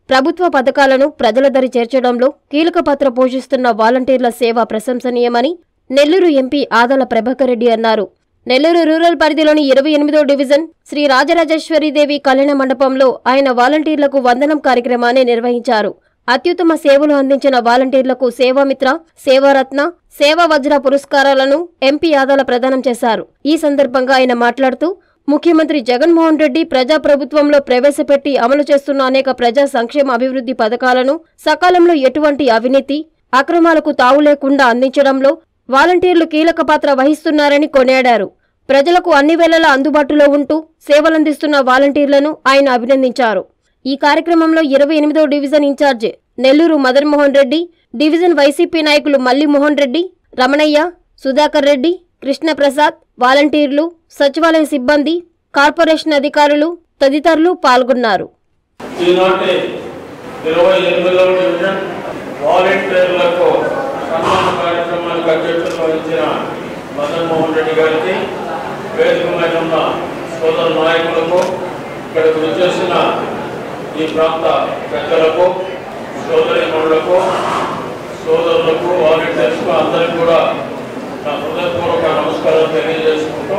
ప్రభుత్వ పథకాలను ప్రజల దరి చేర్చడంలో కీలక పాత్ర పోషిస్తున్న వాలంటీర్ల సేవ ప్రశంసనీయమని నెల్లూరు ఎంపీ ఆదల ప్రభాకర్ రెడ్డి అన్నారు నెల్లూరు రూరల్ పరిధిలోని ఇరవై ఎనిమిదో డివిజన్ శ్రీ రాజరాజేశ్వరీదేవి కళ్యాణ మండపంలో ఆయన వాలంటీర్లకు వందనం కార్యక్రమాన్ని నిర్వహించారు అత్యుత్తమ సేవలు అందించిన వాలంటీర్లకు సేవామిత్ర సేవారత్న సేవా వజ్ర పురస్కారాలను ఎంపీ ఆదాల ప్రదానం చేశారు ఈ సందర్భంగా ఆయన మాట్లాడుతూ ముఖ్యమంత్రి జగన్మోహన్ రెడ్డి ప్రజాప్రభుత్వంలో ప్రవేశపెట్టి అమలు చేస్తున్న అనేక ప్రజా సంక్షేమ అభివృద్ధి పథకాలను సకాలంలో ఎటువంటి అవినీతి అక్రమాలకు తావు లేకుండా అందించడంలో వాలంటీర్లు కీలక పాత్ర వహిస్తున్నారని కొనియాడారు ప్రజలకు అన్ని వేళలా అందుబాటులో ఉంటూ సేవలందిస్తున్న వాలంటీర్లను ఆయన అభినందించారు ఈ కార్యక్రమంలో ఇరవై ఎనిమిదో division in charge Nellore Madan Mohan Reddy division YCP నాయకులు మల్లి మోహన్ రెడ్డి రమణయ్య సుధాకర్ రెడ్డి కృష్ణప్రసాద్ వాలంటీర్లు సచివాలయ సిబ్బంది కార్పొరేషన్ అధికారులు తదితరులు పాల్గొన్నారు ఈనాటి ఇరవై ఎనిమిదవ డివిజన్ వాలంటీర్లకు సన్మాన కార్యక్రమానికి అధ్యక్షత వహించిన మదన్ మోహన్ రెడ్డి గారికి వేదిక మీద ఉన్న సోదర నాయకులకు ఇక్కడికి వచ్చేసిన ఈ ప్రాంత పెద్దలకు సోదరిమణులకు సోదరులకు వాలంటీర్స్కు అందరికీ కూడా నా హృదయపూర్వక నమస్కారం తెలియజేసుకుంటూ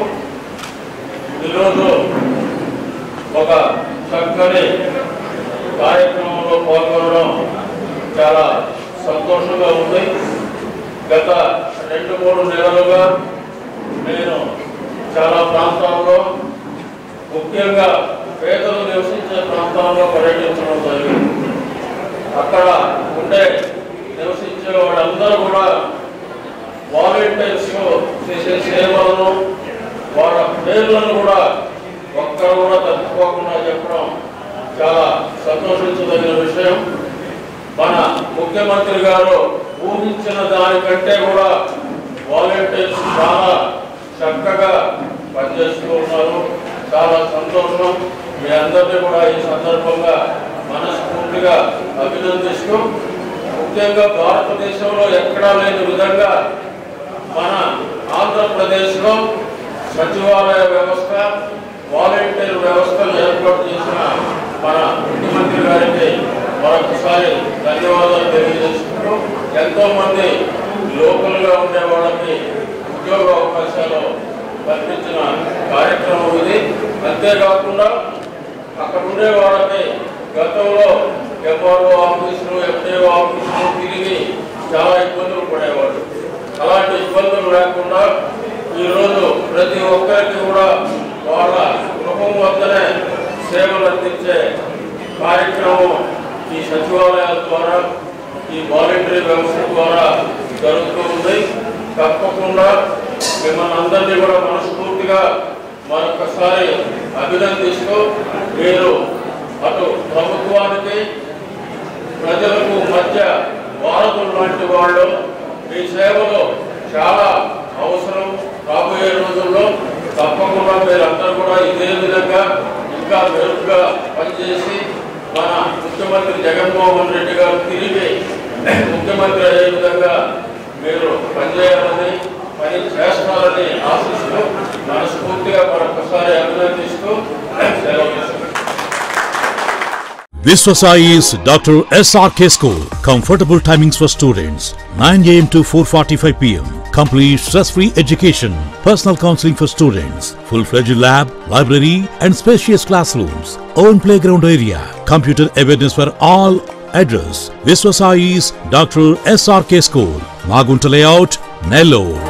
ఈరోజు ఒక చక్కని కార్యక్రమంలో పాల్గొనడం చాలా సంతోషంగా ఉంది గత రెండు మూడు నెలలుగా నేను చాలా ప్రాంతాల్లో ముఖ్యంగా పేదలు నివసించే ప్రాంతాల్లో పర్యటించడం జరిగింది అక్కడ ఉండే నివసించే వాళ్ళందరూ కూడా వాలంటీర్స్ చేసే సేవలను వాళ్ళ పేర్లను కూడా ఒక్కరు కూడా తప్పుకోకుండా చెప్పడం చాలా సంతోషించదగిన విషయం మన ముఖ్యమంత్రి గారు ఊహించిన దానికంటే కూడా వాలంటీర్స్ చాలా చక్కగా పనిచేస్తూ ఉన్నారు చాలా సంతోషం మీ అందరినీ కూడా ఈ సందర్భంగా మనస్ఫూర్తిగా అభినందిస్తూ ముఖ్యంగా భారతదేశంలో ఎక్కడా లేని విధంగా మన ఆంధ్రప్రదేశ్లో సచివాలయ వ్యవస్థ వాలంటీర్ వ్యవస్థను ఏర్పాటు చేసిన మన ముఖ్యమంత్రి గారికి మరొకసారి ధన్యవాదాలు తెలియజేసుకుంటూ ఎంతో మంది లోకల్ గా ఉండే వాళ్ళకి ఉద్యోగ అవకాశాలు కల్పించిన కార్యక్రమం ఇది అంతేకాకుండా అక్కడ ఉండే వాళ్ళకి గతంలో ఎంఆర్ఓ ఆఫీసులు ఎఫ్ఏఓ ఆఫీసులు తిరిగి చాలా ఇబ్బందులు పడేవాళ్ళు అలాంటి ఇబ్బందులు లేకుండా ఈరోజు ప్రతి ఒక్కరికి కూడా వాళ్ళ గృహం వద్దనే సేవలు అందించే కార్యక్రమం ఈ సచివాలయాల ద్వారా ఈ వాలంటరీ వ్యవస్థ ద్వారా జరుగుతూ ఉంది తప్పకుండా మిమ్మల్ని అందరినీ కూడా మనస్ఫూర్తిగా మరొకసారి అభినందిస్తూ మీరు అటు ప్రభుత్వానికి ప్రజలకు మధ్య వారధులు లాంటి వాళ్ళు మీ సేవలో చాలా అవసరం రాబోయే రోజుల్లో తప్పకుండా మీరందరూ కూడా ఇదే విధంగా ఇంకా మెరుగ్గా పనిచేసి మన ముఖ్యమంత్రి జగన్మోహన్ రెడ్డి గారు తిరిగి ముఖ్యమంత్రి అయ్యే విధంగా మీరు పనిచేయాలని పని చేస్తారని ఆశిస్తూ మనస్ఫూర్తిగా మరొకసారి అభినందిస్తూ సెలవు తీసుకుంటున్నాను. Viswasai is Dr. SRK School. Comfortable timings for students 9 am to 4:45 pm. Complete stress-free education. Personal counseling for students. Full-fledged lab, library, and spacious classrooms. Own playground area. Computer awareness for all. Address: Viswasai's Dr. SRK School. Magunta Layout, Nellore.